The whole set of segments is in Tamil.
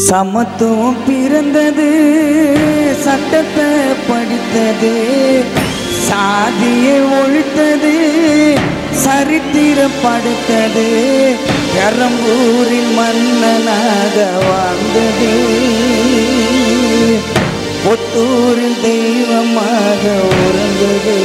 சமத்துவம் பிறந்தது சட்டத்தை படித்தது சாதியை ஒழித்தது சரித்திரம் படுத்தது பெரம்பூரின் மன்னனாக வாழ்ந்தது புத்தூரில் தெய்வமாக உறந்தது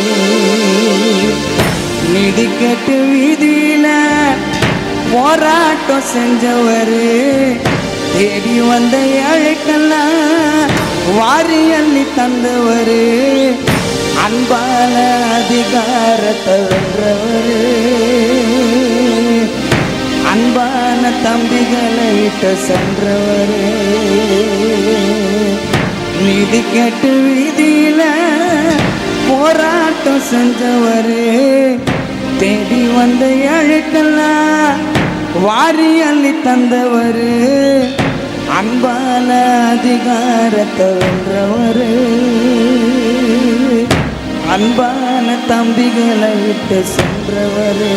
நிதி கெட்டு வீதியில போராட்டம் செஞ்சவரு தேடி வந்த ஏழைக்கெல்லாம் வாரி அள்ளி தந்தவரு அன்பான அதிகாரத்தை வென்றவரு அன்பான தம்பிகளை விட்டு சென்றவரு நிதி கெட்டு வீதியில போராட்டம் செஞ்சவரு தேடி வந்த ஏழைக்கெல்லாம் வாரி அள்ளி தந்தவரு அன்பான அதிகாரத்தை வென்றவரு அன்பான தம்பிகளை விட்டு சென்றவரு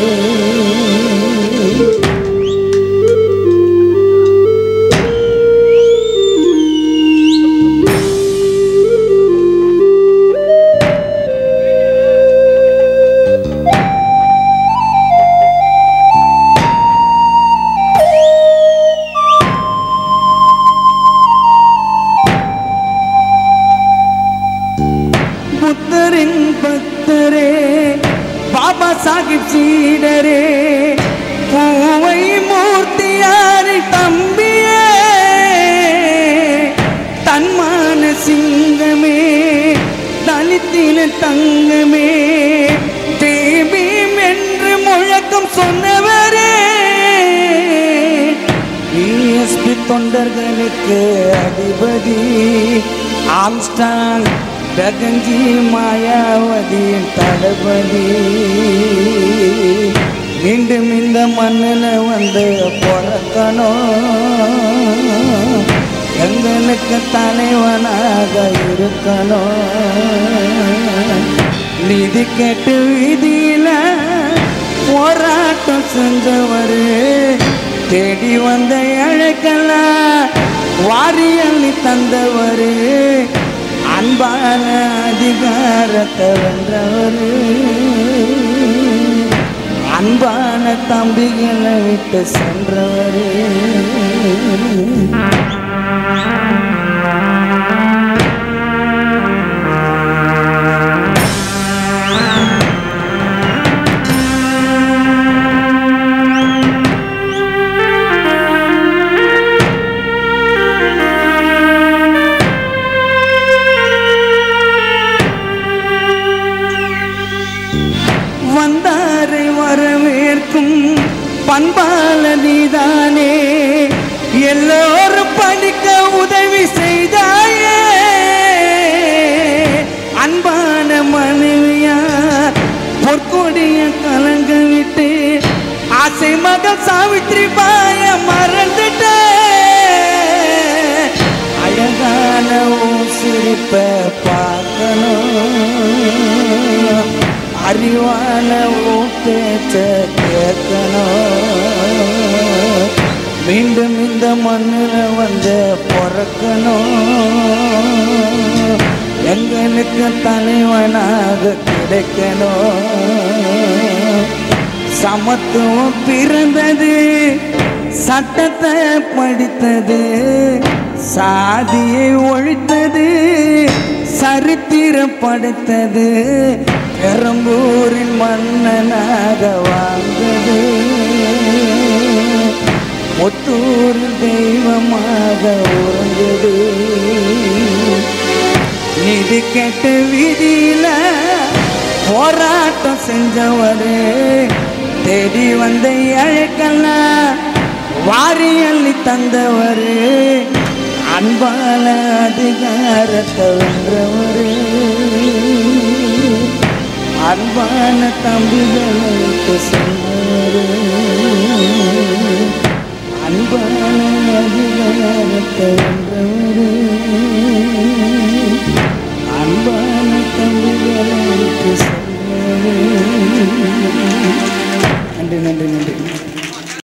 புத்தரின் பக்தரே பாபா சாஹிப் சீடரே பூவை மூர்த்தியாரி தம்பியே தன்மான சிங்கமே தலித்தின தங்கமே தேபீம் என்று முழக்கம் சொன்னவரே ESP தொண்டர்களுக்கு அதிபதி ஆம்ஸ்டாங் ககன்ஜி மாயாவதியின் தளபதி மீண்டும் இந்த மண்ணில் வந்து பிறக்கணும் எங்களுக்கு தலைவனாக இருக்கணும் நிதி கேட்டு வீதியில போராட்டம் செஞ்சவரு தேடி வந்த ஏழைக்கெல்லாம் வாரி அள்ளி தந்தவரு அன்பான அதிகாரத்தை வென்றவரு அன்பான தம்பிகளை விட்டு சென்றவரு வந்தாரை வரவேற்கும் பண்பால நீதானே எல்லோரும் படிக்க உதவி செய்தாயே அன்பான மனைவியா பொற்கொடிய கலங்க விட்டு ஆசை மகள் சாவித்ரி பாய மறந்துட்ட அழகான உன் சிரிப்பை பார்க்கணும் அறிவான உன் பேச்ச கேட்கணும் மீண்டும் இந்த மண்ணில் வந்து பிறக்கணும் எங்களுக்கு தலைவனாக கிடைக்கணும் சமத்துவம் பிறந்தது சட்டத்தை படித்தது சாதியை ஒழித்தது சரித்திரம் படைத்தது பெரம்பூரின் மன்னனாக வாழ்ந்தது முத்தூரில் தெய்வமாக உறந்தது நிதி கெட்ட விதியில போராட்டம் செஞ்சவரு தேடி வந்த ஏழைக்கெல்லாம் வாரி அள்ளி தந்தவரு அன்பால அதிகாரத்தை வென்றவரு அன்பான தம்பிகளுக்கு சென்றவரு அன்பான அதிகாரத்தை வென்றவரு